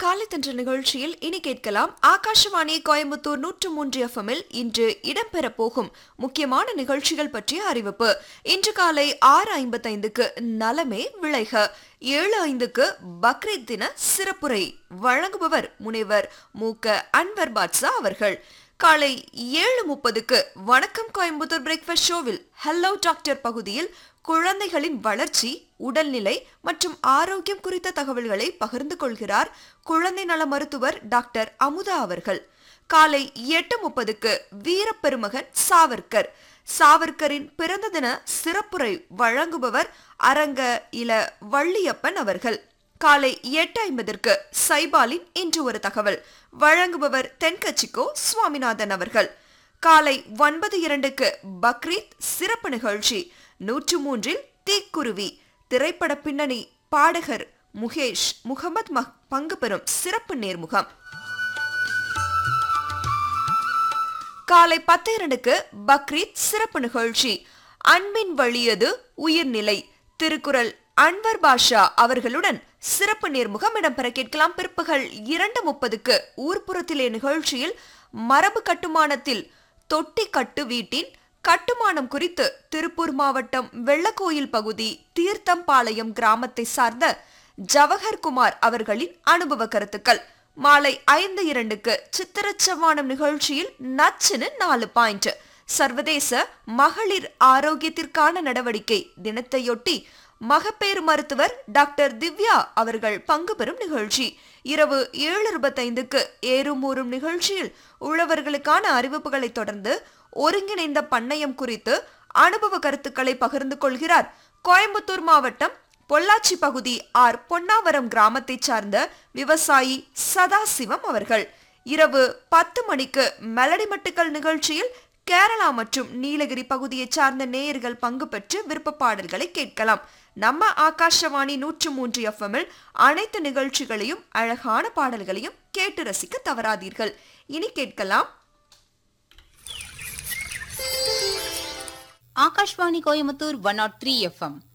காலை தன்ற நிகழ்ச்சியில் இனி கேட்கலாம் ஆகாஷவாணி கோயம்புத்தூர் நூற்று மூன்று எஃப்எம்மில் இன்று இடம்பெற போகும் முக்கியமான நிகழ்ச்சிகள் பற்றிய அறிவிப்பு இன்று காலை ஆறு ஐம்பத்தைந்துக்கு நலமே விளைக ஏழு ஐந்துக்கு பக்ரீத் தின சிறப்புரை வழங்குபவர் முனைவர் மு க அன்வர் பாட்சா அவர்கள் காலை ஏழு முப்பதுக்கு வணக்கம் கோயம்புத்தூர் பிரேக்ஃபாஸ்ட் ஷோவில் ஹலோ டாக்டர் பகுதியில் குழந்தைகளின் வளர்ச்சி உடல்நிலை மற்றும் ஆரோக்கியம் குறித்த தகவல்களை பகிர்ந்து கொள்கிறார் குழந்தை நல மருத்துவர் டாக்டர் அமுதா அவர்கள் காலை எட்டு முப்பதுக்கு வீரப்பெருமகன் சாவர்கர் சாவர்கரின் பிறந்த தின சிறப்புரை வழங்குபவர் அரங்க இல வள்ளியப்பன் அவர்கள் காலை எட்டு ஐம்பதற்கு சைபாலின் இன்று ஒரு தகவல் வழங்குபவர் தென்கட்சிக்கோ சுவாமிநாதன் அவர்கள் காலை ஒன்பது இரண்டுக்கு பக்ரீத் சிறப்பு நிகழ்ச்சி நூற்று மூன்றில் தீக்குருவி திரைப்பட பின்னணி பாடகர் முகேஷ் முகமது மஹ் பங்கு பெறும் சிறப்பு நேர்முகம் காலை பத்து இரண்டுக்கு பக்ரீத் சிறப்பு நிகழ்ச்சி அன்பின் வழியது உயிர்நிலை திருக்குறள் அன்வர் பாஷா அவர்களுடன் சிறப்பு நேர்முகம் இடம்பெற கேட்கலாம் பிற்பகல் இரண்டு முப்பதுக்கு ஊர்ப்புறத்திலே நிகழ்ச்சியில் மரபு கட்டுமானத்தில் தொட்டி கட்டு வீட்டின் கட்டுமானம் குறித்து திருப்பூர் மாவட்டம் வெள்ளக்கோயில் பகுதி தீர்த்தம்பாளையம் கிராமத்தை சார்ந்த ஜவஹர் குமார் அவர்களின் அனுபவ கருத்துக்கள் மாலை ஐந்து இரண்டுக்கு சித்திரச்சவானம் நிகழ்ச்சியில் நச்சுன்னு நாலு பாயிண்ட் சர்வதேச மகளிர் ஆரோக்கியத்திற்கான நடவடிக்கை தினத்தையொட்டி மகப்பேறு மருத்துவர் டாக்டர் திவ்யா அவர்கள் பங்கு பெறும் நிகழ்ச்சி இரவு ஏழு இருபத்தைந்துக்கு ஏறும் ஊறும் நிகழ்ச்சியில் உழவர்களுக்கான அறிவிப்புகளை தொடர்ந்து ஒருங்கிணைந்த பண்ணையம் குறித்து அனுபவ கருத்துக்களை பகிர்ந்து கொள்கிறார் கோயம்புத்தூர் மாவட்டம் பொள்ளாச்சி பகுதி ஆர் பொன்னாவரம் கிராமத்தைச் சார்ந்த விவசாயி சதாசிவம் அவர்கள் இரவு பத்து மணிக்கு மெலடி மட்டுக்கள் நிகழ்ச்சியில் கேரளா மற்றும் நீலகிரி பகுதியைச் சார்ந்த நேயர்கள் பங்கு பெற்று விருப்ப பாடல்களை கேட்கலாம் நம்ம ஆகாஷவாணி நூற்று மூன்று எஃப்எம்மில் அனைத்து நிகழ்ச்சிகளையும் அழகான பாடல்களையும் கேட்டு ரசிக்க தவறாதீர்கள் இனி கேட்கலாம் Akashvani Coimbatore one nought three FM